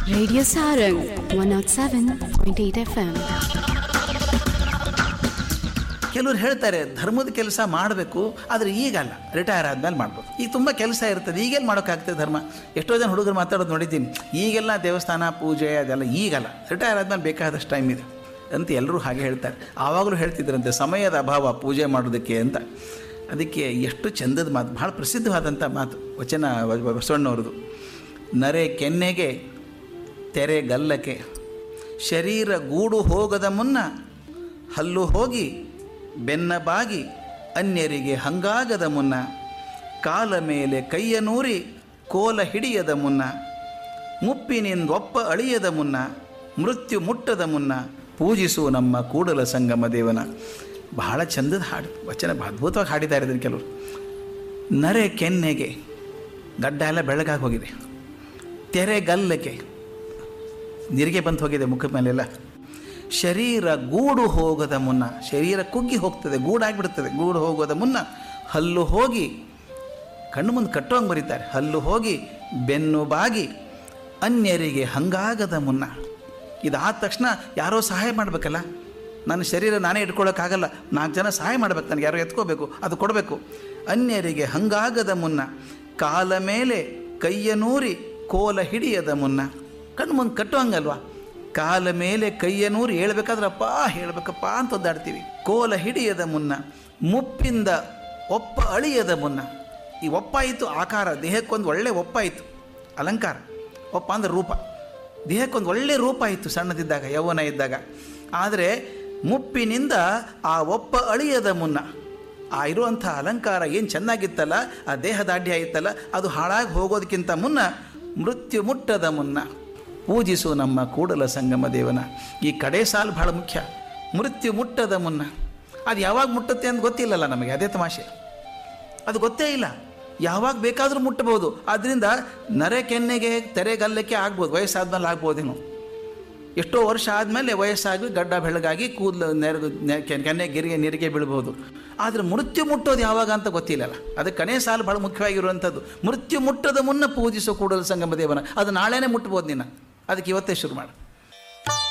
Radio Sarang 107.8 FM. ಕೆಲವ್ರು ಹೇಳ್ತಾರೆ ಧರ್ಮದ ಕೆಲಸ ಮಾಡಬೇಕು ಆದರೆ ಈಗಲ್ಲ ರಿಟೈರ್ ಆದ್ಮೇಲೆ ಮಾಡ್ಬೋದು ಈಗ ತುಂಬ ಕೆಲಸ ಇರ್ತದೆ ಈಗೇನು ಮಾಡೋಕ್ಕಾಗ್ತದೆ ಧರ್ಮ ಎಷ್ಟೋ ಜನ ಹುಡುಗರು ಮಾತಾಡೋದು ನೋಡಿದ್ದೀನಿ ಈಗೆಲ್ಲ ದೇವಸ್ಥಾನ ಪೂಜೆ ಅದೆಲ್ಲ ಈಗಲ್ಲ ರಿಟೈರ್ ಆದ್ಮೇಲೆ ಬೇಕಾದಷ್ಟು ಟೈಮ್ ಇದೆ ಅಂತ ಎಲ್ಲರೂ ಹಾಗೆ ಹೇಳ್ತಾರೆ ಆವಾಗಲೂ ಹೇಳ್ತಿದ್ರಂತೆ ಸಮಯದ ಅಭಾವ ಪೂಜೆ ಮಾಡೋದಕ್ಕೆ ಅಂತ ಅದಕ್ಕೆ ಎಷ್ಟು ಚಂದದ ಮಾತು ಭಾಳ ಪ್ರಸಿದ್ಧವಾದಂಥ ಮಾತು ವಚನ ಬ- ಬಸವಣ್ಣವ್ರದ್ದು ನರೆ ಕೆನ್ನೆಗೆ ತೆರೆ ಗಲ್ಲಕ್ಕೆ ಶರೀರ ಗೂಡು ಹೋಗದ ಮುನ್ನ ಹಲ್ಲು ಹೋಗಿ ಬೆನ್ನ ಬಾಗಿ ಅನ್ಯರಿಗೆ ಹಂಗಾಗದ ಮುನ್ನ ಕಾಲ ಮೇಲೆ ಕೈಯ ನೂರಿ ಕೋಲ ಹಿಡಿಯದ ಮುನ್ನ ಮುಪ್ಪಿನಿಂದೊಪ್ಪ ಅಳಿಯದ ಮುನ್ನ ಮೃತ್ಯು ಮುಟ್ಟದ ಮುನ್ನ ಪೂಜಿಸು ನಮ್ಮ ಕೂಡಲ ಸಂಗಮ ದೇವನ ಬಹಳ ಚಂದದ ಹಾಡು ವಚನ ಅದ್ಭುತವಾಗಿ ಹಾಡಿದ್ದಾರೆ ಇದನ್ನು ಕೆಲವರು ನರೆ ಕೆನ್ನೆಗೆ ಗಡ್ಡ ಎಲ್ಲ ಬೆಳಗಾಗಿ ಹೋಗಿದೆ ತೆರೆಗಲ್ಲಕ್ಕೆ ನಿರಿಗೆ ಬಂದು ಹೋಗಿದೆ ಮುಖದ ಮೇಲೆಲ್ಲ ಶರೀರ ಗೂಡು ಹೋಗದ ಮುನ್ನ ಶರೀರ ಕುಗ್ಗಿ ಹೋಗ್ತದೆ ಗೂಡಾಗಿಬಿಡ್ತದೆ ಗೂಡು ಹೋಗೋದ ಮುನ್ನ ಹಲ್ಲು ಹೋಗಿ ಕಣ್ಣು ಮುಂದೆ ಕಟ್ಟುವಂಗೆ ಬರೀತಾರೆ ಹಲ್ಲು ಹೋಗಿ ಬೆನ್ನು ಬಾಗಿ ಅನ್ಯರಿಗೆ ಹಂಗಾಗದ ಮುನ್ನ ಇದಾದ ತಕ್ಷಣ ಯಾರೋ ಸಹಾಯ ಮಾಡಬೇಕಲ್ಲ ನನ್ನ ಶರೀರ ನಾನೇ ಇಟ್ಕೊಳ್ಳೋಕ್ಕಾಗಲ್ಲ ನಾಲ್ಕು ಜನ ಸಹಾಯ ಮಾಡ್ಬೇಕು ನನಗೆ ಯಾರೋ ಎತ್ಕೋಬೇಕು ಅದು ಕೊಡಬೇಕು ಅನ್ಯರಿಗೆ ಹಂಗಾಗದ ಮುನ್ನ ಕಾಲ ಮೇಲೆ ಕೈಯ ನೂರಿ ಕೋಲ ಹಿಡಿಯದ ಮುನ್ನ ಕಣ್ಣು ಮುಂದೆ ಕಟ್ಟುವಂಗಲ್ವಾ ಕಾಲ ಮೇಲೆ ಕೈಯ ನೂರಿ ಹೇಳ್ಬೇಕಾದ್ರಪ್ಪ ಹೇಳ್ಬೇಕಪ್ಪ ಅಂತ ಒದ್ದಾಡ್ತೀವಿ ಕೋಲ ಹಿಡಿಯದ ಮುನ್ನ ಮುಪ್ಪಿಂದ ಒಪ್ಪ ಅಳಿಯದ ಮುನ್ನ ಈ ಒಪ್ಪಾಯಿತು ಆಕಾರ ದೇಹಕ್ಕೊಂದು ಒಳ್ಳೆ ಒಪ್ಪಾಯಿತು ಅಲಂಕಾರ ಒಪ್ಪ ಅಂದ್ರೆ ರೂಪ ದೇಹಕ್ಕೊಂದು ಒಳ್ಳೆ ರೂಪ ಇತ್ತು ಸಣ್ಣದಿದ್ದಾಗ ಯೌವನ ಇದ್ದಾಗ ಆದರೆ ಮುಪ್ಪಿನಿಂದ ಆ ಒಪ್ಪ ಅಳಿಯದ ಮುನ್ನ ಆ ಇರುವಂಥ ಅಲಂಕಾರ ಏನು ಚೆನ್ನಾಗಿತ್ತಲ್ಲ ಆ ದೇಹ ದಾಢ್ಯ ಇತ್ತಲ್ಲ ಅದು ಹಾಳಾಗಿ ಹೋಗೋದಕ್ಕಿಂತ ಮುನ್ನ ಮೃತ್ಯು ಮುಟ್ಟದ ಮುನ್ನ ಪೂಜಿಸು ನಮ್ಮ ಕೂಡಲ ಸಂಗಮ ದೇವನ ಈ ಕಡೆ ಸಾಲು ಬಹಳ ಮುಖ್ಯ ಮೃತ್ಯು ಮುಟ್ಟದ ಮುನ್ನ ಅದು ಯಾವಾಗ ಮುಟ್ಟುತ್ತೆ ಅಂತ ಗೊತ್ತಿಲ್ಲಲ್ಲ ನಮಗೆ ಅದೇ ತಮಾಷೆ ಅದು ಗೊತ್ತೇ ಇಲ್ಲ ಯಾವಾಗ ಬೇಕಾದರೂ ಮುಟ್ಟಬಹುದು ಆದ್ದರಿಂದ ನರೆ ಕೆನ್ನೆಗೆ ತೆರೆಗಲ್ಲಕ್ಕೆ ಆಗ್ಬೋದು ವಯಸ್ಸಾದ್ಮೇಲೆ ಆಗ್ಬೋದೇನೋ ಎಷ್ಟೋ ವರ್ಷ ಆದಮೇಲೆ ವಯಸ್ಸಾಗಿ ಗಡ್ಡ ಬೆಳಗಾಗಿ ಕೂದಲು ನೆರಗು ನೆ- ಕೆ- ಕೆನ್ನೆ ಗಿರಿಗೆ ನೀರಿಗೆ ಬೀಳ್ಬೋದು ಆದರೆ ಮೃತ್ಯು ಮುಟ್ಟೋದು ಯಾವಾಗ ಅಂತ ಗೊತ್ತಿಲ್ಲಲ್ಲ ಅದಕ್ಕೆ ಕಣೆ ಸಾಲು ಭಾಳ ಮುಖ್ಯವಾಗಿರುವಂಥದ್ದು ಮೃತ್ಯು ಮುಟ್ಟದ ಮುನ್ನ ಪೂಜಿಸೋ ಕೂಡಲ ಸಂಗಮ ದೇವನ ಅದು ನಾಳೆನೇ ಮುಟ್ಬೋದು ನಿನ್ನ ಅದಕ್ಕೆ ಇವತ್ತೇ ಶುರು ಮಾಡು